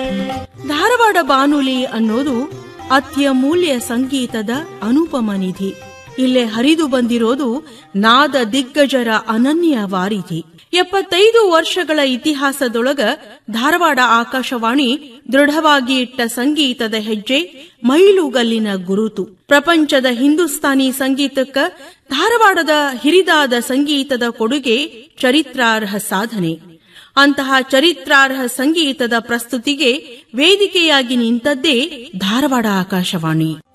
ಧಾರವಾಡ ಬಾನುಲಿ ಅನ್ನೋದು ಅತ್ಯಮೂಲ್ಯ ಸಂಗೀತದ ಅನುಪಮ ನಿಧಿ ಇಲ್ಲೇ ಹರಿದು ಬಂದಿರೋದು ನಾದ ದಿಗ್ಗಜರ ಅನನ್ಯ ವಾರಿಧಿ ಎಪ್ಪತ್ತೈದು ವರ್ಷಗಳ ಇತಿಹಾಸದೊಳಗ ಧಾರವಾಡ ಆಕಾಶವಾಣಿ ದೃಢವಾಗಿ ಇಟ್ಟ ಸಂಗೀತದ ಹೆಜ್ಜೆ ಮೈಲುಗಲ್ಲಿನ ಗುರುತು ಪ್ರಪಂಚದ ಹಿಂದೂಸ್ತಾನಿ ಸಂಗೀತಕ್ಕ ಧಾರವಾಡದ ಹಿರಿದಾದ ಸಂಗೀತದ ಕೊಡುಗೆ ಚರಿತ್ರಾರ್ಹ ಸಾಧನೆ ಅಂತಹ ಚರಿತ್ರಾರ್ಹ ಸಂಗೀತದ ಪ್ರಸ್ತುತಿಗೆ ವೇದಿಕೆಯಾಗಿ ನಿಂತದ್ದೇ ಧಾರವಾಡ ಆಕಾಶವಾಣಿ